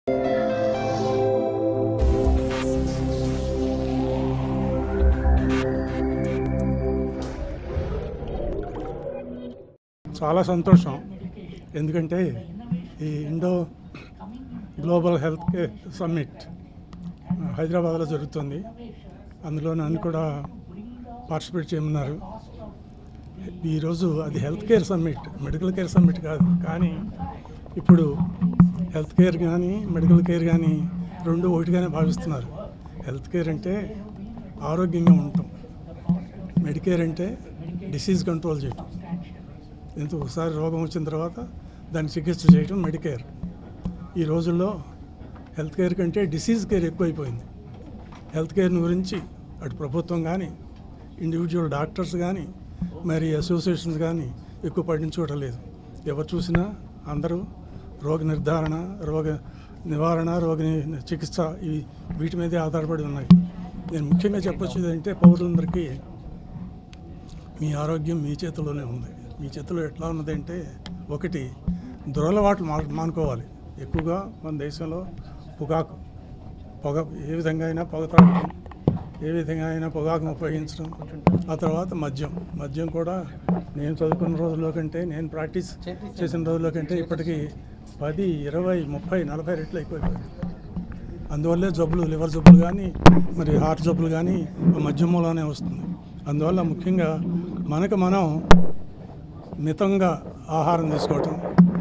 చాలా సంతోషం ఎందుకంటే ఈ Indo global health care summit హైదరాబాద్లో జరుగుతుంది అందులో నన్ను కూడా పార్టిసిపేట్ చేయమన్నారు ఈరోజు అది health care summit medical care summit కాదు కానీ ఇప్పుడు హెల్త్ కేర్ కానీ మెడికల్ కేర్ కానీ రెండు ఒకటిగానే భావిస్తున్నారు హెల్త్ కేర్ అంటే ఆరోగ్యంగా ఉండటం మెడికేర్ అంటే డిసీజ్ కంట్రోల్ చేయటం ఎంత ఒకసారి రోగం వచ్చిన తర్వాత దాన్ని చికిత్స చేయడం మెడికేర్ ఈ రోజుల్లో హెల్త్ కేర్ కంటే డిసీజ్ కేర్ ఎక్కువైపోయింది హెల్త్ కేర్ గురించి అటు ప్రభుత్వం కానీ ఇండివిజువల్ డాక్టర్స్ కానీ మరి అసోసియేషన్స్ కానీ ఎక్కువ పట్టించుకోవటం లేదు ఎవరు చూసినా అందరూ రోగ నిర్ధారణ రోగ నివారణ రోగ ని- చికిత్స ఇవి వీటి మీదే ఆధారపడి ఉన్నాయి నేను ముఖ్యంగా చెప్పొచ్చేది అంటే పౌరులందరికీ మీ ఆరోగ్యం మీ చేతిలోనే ఉంది మీ చేతిలో ఎట్లా ఉన్నది అంటే ఒకటి దురలవాట్లు మా మానుకోవాలి ఎక్కువగా మన దేశంలో పొగాకు పొగ ఏ విధంగా అయినా పొగ తాగడం ఏ విధంగా అయినా పొగాకును ఉపయోగించడం ఆ తర్వాత మద్యం మద్యం కూడా నేను చదువుకున్న రోజుల్లో కంటే నేను ప్రాక్టీస్ చేసిన రోజుల్లో కంటే ఇప్పటికీ పది ఇరవై ముప్పై నలభై రెట్లు ఎక్కువైపోయింది అందువల్లే జబ్బులు లివర్ జబ్బులు కానీ మరి హార్ట్ జబ్బులు కానీ ఆ మద్యం మూలనే వస్తుంది అందువల్ల ముఖ్యంగా మనకు మనం మితంగా ఆహారం తీసుకోవటం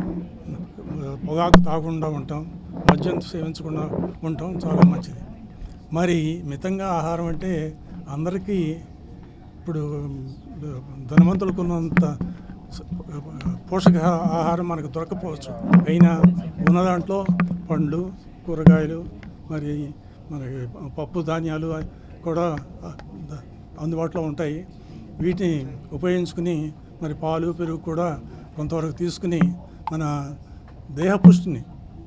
పొగాకు తాగకుండా ఉంటాం మద్యం సేవించకుండా ఉండటం చాలా మంచిది మరి మితంగా ఆహారం అంటే అందరికీ ఇప్పుడు ధనవంతులకు ఉన్నంత పోషక ఆహారం మనకు దొరకపోవచ్చు అయినా ఉన్న దాంట్లో పండ్లు కూరగాయలు మరి మరి పప్పు ధాన్యాలు కూడా అందుబాటులో ఉంటాయి వీటిని ఉపయోగించుకుని మరి పాలు పెరుగు కూడా కొంతవరకు తీసుకుని మన దేహ పుష్టిని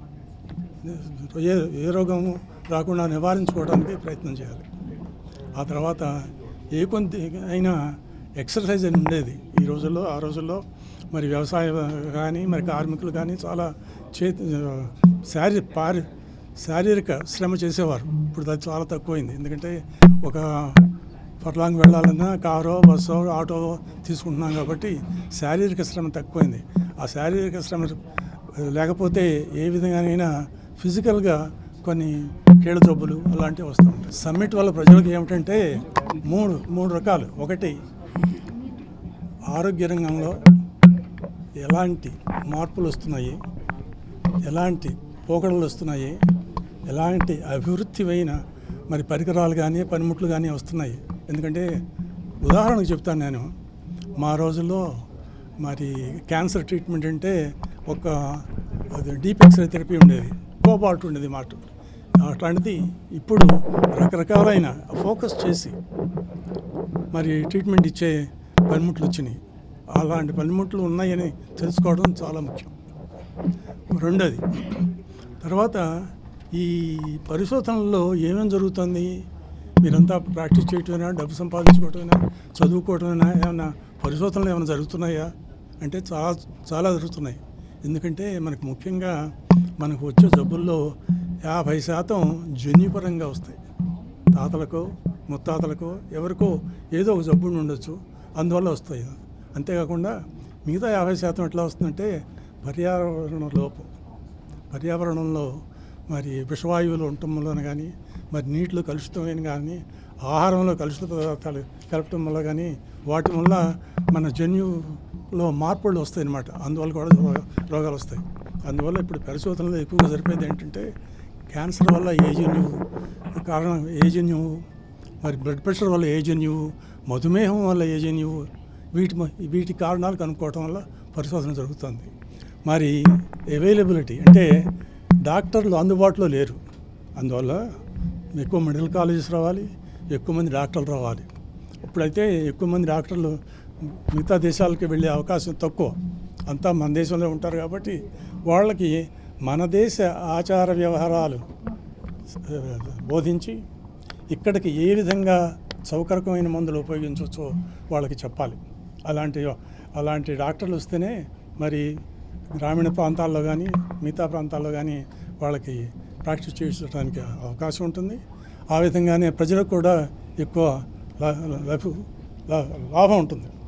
ఏ ఏ రోగము రాకుండా నివారించుకోవడానికి ప్రయత్నం చేయాలి ఆ తర్వాత ఏ కొంత అయినా ఎక్సర్సైజ్ అని ఉండేది ఈ రోజుల్లో ఆ రోజుల్లో మరి వ్యవసాయం కానీ మరి కార్మికులు కానీ చాలా చేతి శారీ పారి శారీరక శ్రమ చేసేవారు ఇప్పుడు అది చాలా తక్కువైంది ఎందుకంటే ఒక ఫర్లాంగ్ వెళ్ళాలన్నా కారో బస్సో ఆటో తీసుకుంటున్నాం కాబట్టి శారీరక శ్రమ తక్కువైంది ఆ శారీరక శ్రమ లేకపోతే ఏ విధంగానైనా ఫిజికల్గా కొన్ని కీళ్ళ జబ్బులు అలాంటివి వస్తూ ఉంటాయి సమ్మిట్ వల్ల ప్రజలకు ఏమిటంటే మూడు మూడు రకాలు ఒకటి ఆరోగ్య రంగంలో ఎలాంటి మార్పులు వస్తున్నాయి ఎలాంటి పోకడలు వస్తున్నాయి ఎలాంటి అభివృద్ధివైన మరి పరికరాలు కానీ పనిముట్లు కానీ వస్తున్నాయి ఎందుకంటే ఉదాహరణకు చెప్తాను నేను మా రోజుల్లో మరి క్యాన్సర్ ట్రీట్మెంట్ అంటే ఒక అది డీప్ ఎక్స్రే థెరపీ ఉండేది కోబాల్ట్ ఉండేది మాట అట్లాంటిది ఇప్పుడు రకరకాలైన ఫోకస్ చేసి మరి ట్రీట్మెంట్ ఇచ్చే పనిముట్లు వచ్చినాయి అలాంటి పనిముట్లు ఉన్నాయని తెలుసుకోవడం చాలా ముఖ్యం రెండోది తర్వాత ఈ పరిశోధనల్లో ఏమేమి జరుగుతుంది మీరంతా ప్రాక్టీస్ చేయటమైనా డబ్బు సంపాదించుకోవటమైనా చదువుకోవటమైనా ఏమైనా పరిశోధనలు ఏమైనా జరుగుతున్నాయా అంటే చాలా చాలా జరుగుతున్నాయి ఎందుకంటే మనకు ముఖ్యంగా మనకు వచ్చే జబ్బుల్లో యాభై శాతం జన్యుపరంగా వస్తాయి తాతలకో ముత్తాతలకో ఎవరికో ఏదో ఒక జబ్బు ఉండొచ్చు అందువల్ల వస్తాయి అంతేకాకుండా మిగతా యాభై శాతం ఎట్లా వస్తుందంటే పర్యావరణ లోపం పర్యావరణంలో మరి విషవాయువులు ఉండటం వలన కానీ మరి నీటిలో కలుషితమైన కానీ ఆహారంలో కలుషిత పదార్థాలు కలపటం వల్ల కానీ వాటి వల్ల మన జన్యులో మార్పులు వస్తాయి అన్నమాట అందువల్ల కూడా రో- రోగాలు వస్తాయి అందువల్ల ఇప్పుడు పరిశోధనలో ఎక్కువగా జరిపేది ఏంటంటే క్యాన్సర్ వల్ల ఏ జన్యువు కారణం ఏ జన్యువు మరి బ్లడ్ ప్రెషర్ వల్ల ఏ జన్యువు మధుమేహం వల్ల ఏ జన్యువు వీటి మ- వీటి కారణాలు కనుక్కోవటం వల్ల పరిశోధన జరుగుతుంది మరి అవైలబిలిటీ అంటే డాక్టర్లు అందుబాటులో లేరు అందువల్ల ఎక్కువ మెడికల్ కాలేజెస్ రావాలి ఎక్కువ మంది డాక్టర్లు రావాలి ఇప్పుడైతే ఎక్కువ మంది డాక్టర్లు మిగతా దేశాలకి వెళ్ళే అవకాశం తక్కువ అంతా మన దేశంలో ఉంటారు కాబట్టి వాళ్ళకి మన దేశ ఆచార వ్యవహారాలు ఆ, బోధించి ఇక్కడికి ఏ విధంగా సౌకర్యమైన మందులు ఉపయోగించవచ్చో వాళ్ళకి చెప్పాలి అలాంటి అలాంటి డాక్టర్లు వస్తేనే మరి గ్రామీణ ప్రాంతాల్లో కానీ మిగతా ప్రాంతాల్లో కానీ వాళ్ళకి ప్రాక్టీస్ చేయడానికి అవకాశం ఉంటుంది ఆ విధంగానే ప్రజలకు కూడా ఎక్కువ లా- లభు- లా- లాభం ఉంటుంది